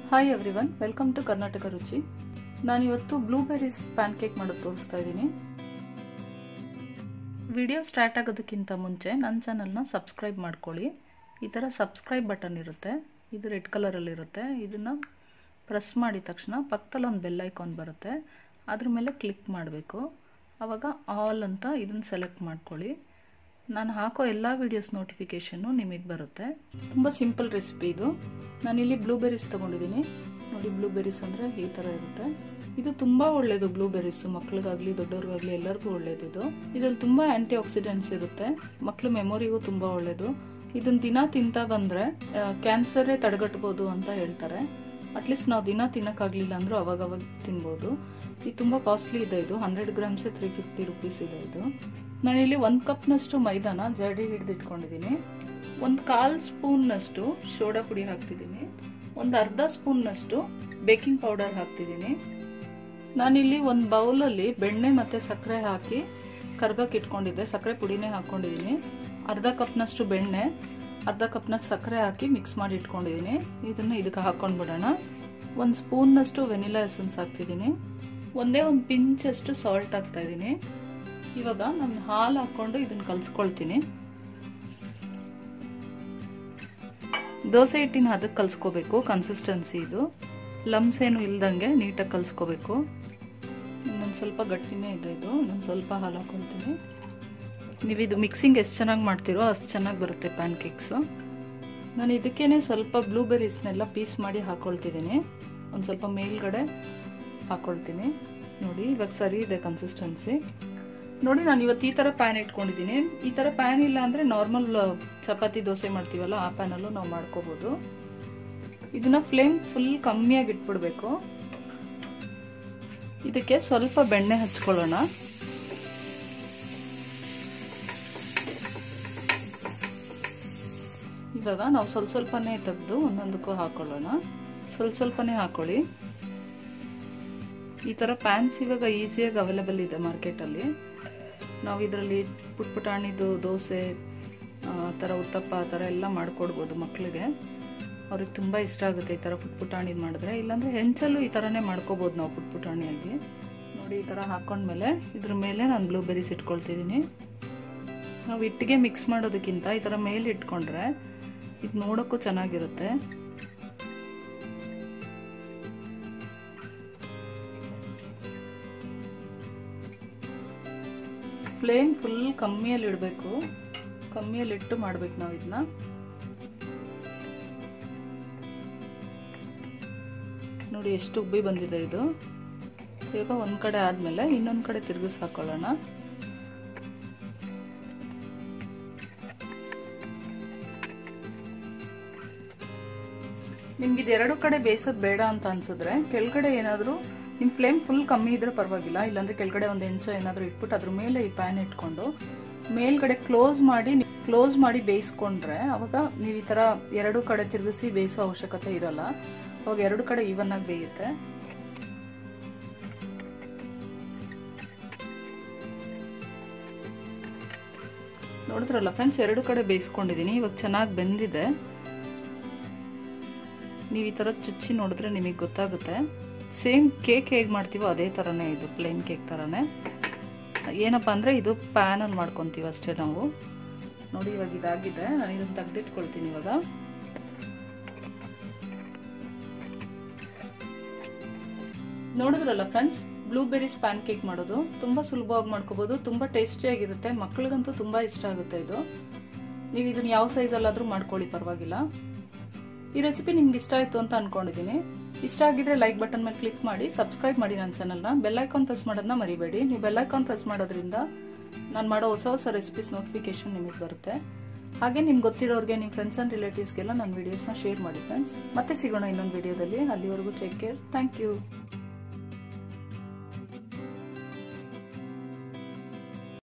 hi every welcome to Karnataka Ruchi ನಾನಿವತ್ತು blueberries PAN cake ಮಾಡೋದು ತೋರಿಸ್ತಾ ಇದ್ದೀನಿ ವಿಡಿಯೋ ಸ್ಟಾರ್ಟ್ ಆಗೋದಕ್ಕಿಂತ ಮುಂಚೆ ನನ್ನ ಚಾನಲ್ನ ಸಬ್ಸ್ಕ್ರೈಬ್ ಮಾಡ್ಕೊಳ್ಳಿ ಈ ಥರ ಸಬ್ಸ್ಕ್ರೈಬ್ ಬಟನ್ ಇರುತ್ತೆ ಇದು ರೆಡ್ ಕಲರಲ್ಲಿರುತ್ತೆ ಇದನ್ನು ಪ್ರೆಸ್ ಮಾಡಿದ ತಕ್ಷಣ ಪಕ್ಕದಲ್ಲಿ ಒಂದು ಬೆಲ್ ಐಕಾನ್ ಬರುತ್ತೆ ಅದ್ರ ಮೇಲೆ ಕ್ಲಿಕ್ ಮಾಡಬೇಕು ಆವಾಗ ಆಲ್ ಅಂತ ಇದನ್ನು ಸೆಲೆಕ್ಟ್ ಮಾಡ್ಕೊಳ್ಳಿ ನಾನು ಹಾಕೋ ಎಲ್ಲ ವೀಡಿಯೋಸ್ ನೋಟಿಫಿಕೇಷನ್ನು ನಿಮಗೆ ಬರುತ್ತೆ ತುಂಬ ಸಿಂಪಲ್ ರೆಸಿಪಿ ಇದು ನಾನಿಲ್ಲಿ ಬ್ಲೂಬೆರೀಸ್ ತೊಗೊಂಡಿದ್ದೀನಿ ನೋಡಿ ಬ್ಲೂಬೆರೀಸ್ ಅಂದರೆ ಈ ಥರ ಇರುತ್ತೆ ಇದು ತುಂಬ ಒಳ್ಳೆಯದು ಬ್ಲೂಬೆರೀಸು ಮಕ್ಳಿಗಾಗಲಿ ದೊಡ್ಡವ್ರಿಗಾಗಲಿ ಎಲ್ಲರಿಗೂ ಒಳ್ಳೆಯದು ಇದು ಇದರಲ್ಲಿ ತುಂಬ ಆ್ಯಂಟಿ ಆಕ್ಸಿಡೆಂಟ್ಸ್ ಇರುತ್ತೆ ಮಕ್ಳ ಮೆಮೊರಿಗೂ ತುಂಬ ಒಳ್ಳೆಯದು ಇದನ್ನ ದಿನ ತಿಂತಾ ಬಂದರೆ ಕ್ಯಾನ್ಸರೇ ತಡೆಗಟ್ಬೋದು ಅಂತ ಹೇಳ್ತಾರೆ ಅಟ್ಲೀಸ್ಟ್ ನಾವು ದಿನ ತಿನ್ನೋಕ್ಕಾಗಲಿಲ್ಲ ಅಂದರೂ ಅವಾಗ ಅವಾಗ ತಿನ್ಬೋದು ಇದು ತುಂಬ ಕಾಸ್ಟ್ಲಿ ಇದೆ ಇದು ಹಂಡ್ರೆಡ್ ಗ್ರಾಮ್ಸೇ ತ್ರೀ ಫಿಫ್ಟಿ ರುಪೀಸ್ ಇದೆ ಇದು ನಾನಿಲ್ಲಿ ಒಂದು ಕಪ್ನಷ್ಟು ಮೈದಾನ ಜಡಿ ಹಿಡಿದಿಟ್ಕೊಂಡಿದ್ದೀನಿ ಒಂದು ಕಾಲು ಸ್ಪೂನ್ನಷ್ಟು ಸೋಡಾ ಪುಡಿ ಹಾಕ್ತಿದ್ದೀನಿ ಒಂದು ಅರ್ಧ ಸ್ಪೂನ್ನಷ್ಟು ಬೇಕಿಂಗ್ ಪೌಡರ್ ಹಾಕ್ತಿದ್ದೀನಿ ನಾನಿಲ್ಲಿ ಒಂದು ಬೌಲಲ್ಲಿ ಬೆಣ್ಣೆ ಮತ್ತು ಸಕ್ಕರೆ ಹಾಕಿ ಕರ್ಗಕ್ಕೆ ಇಟ್ಕೊಂಡಿದ್ದೆ ಸಕ್ಕರೆ ಪುಡಿನೇ ಹಾಕ್ಕೊಂಡಿದ್ದೀನಿ ಅರ್ಧ ಕಪ್ನಷ್ಟು ಬೆಣ್ಣೆ ಅರ್ಧ ಕಪ್ನಷ್ಟು ಸಕ್ಕರೆ ಹಾಕಿ ಮಿಕ್ಸ್ ಮಾಡಿ ಇಟ್ಕೊಂಡಿದ್ದೀನಿ ಇದನ್ನು ಇದಕ್ಕೆ ಹಾಕ್ಕೊಂಡ್ಬಿಡೋಣ ಒಂದು ಸ್ಪೂನ್ನಷ್ಟು ವೆನಿಲಾ ಎಸೆನ್ಸ್ ಹಾಕ್ತಿದ್ದೀನಿ ಒಂದೇ ಒಂದು ಪಿಂಚಷ್ಟು ಸಾಲ್ಟ್ ಹಾಕ್ತಾ ಇದ್ದೀನಿ ಇವಾಗ ನಾನು ಹಾಲು ಹಾಕ್ಕೊಂಡು ಇದನ್ನು ಕಲಿಸ್ಕೊಳ್ತೀನಿ ದೋಸೆ ಹಿಟ್ಟಿನ ಅದಕ್ಕೆ ಕಲಿಸ್ಕೋಬೇಕು ಕನ್ಸಿಸ್ಟೆನ್ಸಿ ಇದು ಲಮ್ಸ್ ಏನು ಇಲ್ದಂಗೆ ನೀಟಾಗಿ ಕಲಿಸ್ಕೋಬೇಕು ಇನ್ನೊಂದು ಸ್ವಲ್ಪ ಗಟ್ಟಿನೇ ಇದೆ ಇದು ನಾನು ಸ್ವಲ್ಪ ಹಾಲು ಹಾಕ್ಕೊಳ್ತೀನಿ ನೀವು ಇದು ಮಿಕ್ಸಿಂಗ್ ಎಷ್ಟು ಚೆನ್ನಾಗಿ ಮಾಡ್ತೀರೋ ಅಷ್ಟು ಚೆನ್ನಾಗಿ ಬರುತ್ತೆ ಪ್ಯಾನ್ ಕೇಕ್ಸು ನಾನು ಇದಕ್ಕೇನೆ ಸ್ವಲ್ಪ ಬ್ಲೂಬೆರೀಸ್ನೆಲ್ಲ ಪೀಸ್ ಮಾಡಿ ಹಾಕ್ಕೊಳ್ತಿದ್ದೀನಿ ಒಂದು ಸ್ವಲ್ಪ ಮೇಲ್ಗಡೆ ಹಾಕ್ಕೊಳ್ತೀನಿ ನೋಡಿ ಇವಾಗ ಸರಿ ಇದೆ ಕನ್ಸಿಸ್ಟೆನ್ಸಿ ನೋಡಿ ನಾನು ಇವತ್ತು ಈ ಥರ ಪ್ಯಾನ್ ಇಟ್ಕೊಂಡಿದ್ದೀನಿ ಈ ಥರ ಪ್ಯಾನ್ ಇಲ್ಲ ಅಂದರೆ ನಾರ್ಮಲ್ ಚಪಾತಿ ದೋಸೆ ಮಾಡ್ತೀವಲ್ಲ ಆ ಪ್ಯಾನಲ್ಲೂ ನಾವು ಮಾಡ್ಕೋಬೋದು ಇದನ್ನ ಫ್ಲೇಮ್ ಫುಲ್ ಕಮ್ಮಿಯಾಗಿ ಇಟ್ಬಿಡ್ಬೇಕು ಇದಕ್ಕೆ ಸ್ವಲ್ಪ ಬೆಣ್ಣೆ ಹಚ್ಕೊಳ್ಳೋಣ ಇವಾಗ ನಾವು ಸ್ವಲ್ಪ ಸ್ವಲ್ಪನೇ ತೆಗೆದು ಒಂದೊಂದಕ್ಕೂ ಹಾಕೊಳ್ಳೋಣ ಸ್ವಲ್ಪ ಸ್ವಲ್ಪನೇ ಹಾಕೊಳ್ಳಿ ಈ ಥರ ಪ್ಯಾನ್ಸ್ ಇವಾಗ ಈಸಿಯಾಗಿ ಅವೈಲೇಬಲ್ ಇದೆ ಮಾರ್ಕೆಟಲ್ಲಿ ನಾವು ಇದರಲ್ಲಿ ಪುಟ್ ಪುಟಾಣಿದು ದೋಸೆ ಆ ಥರ ಉತ್ತಪ್ಪ ಆ ಥರ ಎಲ್ಲ ಮಾಡಿಕೊಡ್ಬೋದು ಮಕ್ಕಳಿಗೆ ಅವ್ರಿಗೆ ತುಂಬ ಇಷ್ಟ ಆಗುತ್ತೆ ಈ ಥರ ಪುಟ್ ಪುಟಾಣಿದು ಮಾಡಿದ್ರೆ ಇಲ್ಲಾಂದರೆ ಹೆಂಚಲ್ಲೂ ಈ ಥರನೇ ಮಾಡ್ಕೋಬೋದು ನಾವು ಪುಟ್ ಪುಟಾಣಿಯಾಗಿ ನೋಡಿ ಈ ಥರ ಹಾಕ್ಕೊಂಡ್ಮೇಲೆ ಇದ್ರ ಮೇಲೆ ನಾನು ಬ್ಲೂಬೆರೀಸ್ ಇಟ್ಕೊಳ್ತಿದ್ದೀನಿ ನಾವು ಇಟ್ಟಿಗೆ ಮಿಕ್ಸ್ ಮಾಡೋದಕ್ಕಿಂತ ಈ ಥರ ಮೇಲೆ ಇಟ್ಕೊಂಡ್ರೆ ಇದು ನೋಡೋಕ್ಕೂ ಚೆನ್ನಾಗಿರುತ್ತೆ ಫ್ಲೇಮ್ ಫುಲ್ ಕಮ್ಮಿಯಲ್ಲಿ ಇಡಬೇಕು ಕಮ್ಮಿಯಲ್ಲಿ ಇಟ್ಟು ಮಾಡ್ಬೇಕು ನಾವು ಇದನ್ನ ನೋಡಿ ಎಷ್ಟು ಉಬ್ಬಿ ಬಂದಿದೆ ಇದು ಈಗ ಒಂದು ಕಡೆ ಆದಮೇಲೆ ಇನ್ನೊಂದು ಕಡೆ ತಿರುಗಿಸಿ ಹಾಕೊಳ್ಳೋಣ ನಿಮ್ಗೆ ಇದು ಎರಡು ಕಡೆ ಬೇಯಿಸೋದು ಬೇಡ ಅಂತ ಅನ್ಸಿದ್ರೆ ಕೆಳಗಡೆ ಏನಾದರೂ ನಿಮ್ಮ ಫ್ಲೇಮ್ ಫುಲ್ ಕಮ್ಮಿ ಇದ್ರೆ ಪರವಾಗಿಲ್ಲ ಇಲ್ಲಾಂದ್ರೆ ಕೆಳಗಡೆ ಒಂದು ಹೆಂಚು ಏನಾದರೂ ಇಟ್ಬಿಟ್ಟು ಅದ್ರ ಮೇಲೆ ಈ ಪ್ಯಾನ್ ಇಟ್ಕೊಂಡು ಮೇಲ್ಗಡೆ ಕ್ಲೋಸ್ ಮಾಡಿ ಕ್ಲೋಸ್ ಮಾಡಿ ಬೇಯಿಸ್ಕೊಂಡ್ರೆ ಅವಾಗ ನೀವು ಈ ಥರ ಎರಡು ಕಡೆ ತಿರುಗಿಸಿ ಬೇಯಿಸೋ ಅವಶ್ಯಕತೆ ಇರಲ್ಲ ಅವಾಗ ಎರಡು ಕಡೆ ಈವನ್ ಆಗಿ ಬೇಯುತ್ತೆ ನೋಡಿದ್ರಲ್ಲ ಫ್ರೆಂಡ್ಸ್ ಎರಡು ಕಡೆ ಬೇಯಿಸ್ಕೊಂಡಿದ್ದೀನಿ ಇವಾಗ ಚೆನ್ನಾಗಿ ಬೆಂದಿದೆ ನೀವು ಈ ಥರ ಚುಚ್ಚಿ ನೋಡಿದ್ರೆ ನಿಮಗೆ ಗೊತ್ತಾಗುತ್ತೆ ಸೇಮ್ ಕೇಕ್ ಹೇಗೆ ಮಾಡ್ತೀವೋ ಅದೇ ಥರನೇ ಇದು ಪ್ಲೇನ್ ಕೇಕ್ ಥರನೇ ಏನಪ್ಪ ಅಂದರೆ ಇದು ಪ್ಯಾನಲ್ಲಿ ಮಾಡ್ಕೊತೀವಿ ಅಷ್ಟೇ ನಾವು ನೋಡಿ ಇವಾಗ ಇದಾಗಿದೆ ನಾನು ಇದನ್ನು ತೆಗೆದಿಟ್ಕೊಳ್ತೀನಿ ಇವಾಗ ನೋಡಿದ್ರಲ್ಲ ಫ್ರೆಂಡ್ಸ್ ಬ್ಲೂಬೆರೀಸ್ ಪ್ಯಾನ್ ಕೇಕ್ ಮಾಡೋದು ತುಂಬ ಸುಲಭವಾಗಿ ಮಾಡ್ಕೋಬೋದು ತುಂಬ ಟೇಸ್ಟಿಯಾಗಿರುತ್ತೆ ಮಕ್ಳಿಗಂತೂ ತುಂಬ ಇಷ್ಟ ಆಗುತ್ತೆ ಇದು ನೀವು ಇದನ್ನು ಯಾವ ಸೈಜಲ್ಲಾದರೂ ಮಾಡ್ಕೊಳ್ಳಿ ಪರವಾಗಿಲ್ಲ ಈ ರೆಸಿಪಿ ನಿಮ್ಗೆ ಇಷ್ಟ ಆಯಿತು ಅಂತ ಅನ್ಕೊಂಡಿದ್ದೀನಿ ಇಷ್ಟ ಆಗಿದ್ರೆ ಲೈಕ್ ಬಟನ್ ಮೇಲೆ ಕ್ಲಿಕ್ ಮಾಡಿ ಸಬ್ಸ್ಕ್ರೈಬ್ ಮಾಡಿ ನನ್ನ ಚಾನಲ್ನ ಬೆಲ್ಲೈಕಾನ್ ಪ್ರೆಸ್ ಮಾಡೋದನ್ನ ಮರಿಬೇಡಿ ನೀವು ಬೆಲ್ಲೈಕಾನ್ ಪ್ರೆಸ್ ಮಾಡೋದ್ರಿಂದ ನಾನು ಮಾಡೋ ಹೊಸ ಹೊಸ ರೆಸಿಪೀಸ್ ನೋಟಿಫಿಕೇಶನ್ ನಿಮಗೆ ಬರುತ್ತೆ ಹಾಗೆ ನಿಮ್ಗೆ ಗೊತ್ತಿರೋರಿಗೆ ನಿಮ್ಮ ಫ್ರೆಂಡ್ಸ್ ಆ್ಯಂಡ್ ರಿಲೇಟಿವ್ಸ್ಗೆಲ್ಲ ನನ್ನ ವೀಡಿಯೋಸ್ನ ಶೇರ್ ಮಾಡಿ ಫ್ರೆಂಡ್ಸ್ ಮತ್ತೆ ಸಿಗೋಣ ಇನ್ನೊಂದು ವಿಡಿಯೋದಲ್ಲಿ ಅಲ್ಲಿವರೆಗೂ ಟೇಕ್ ಕೇರ್ ಥ್ಯಾಂಕ್ ಯು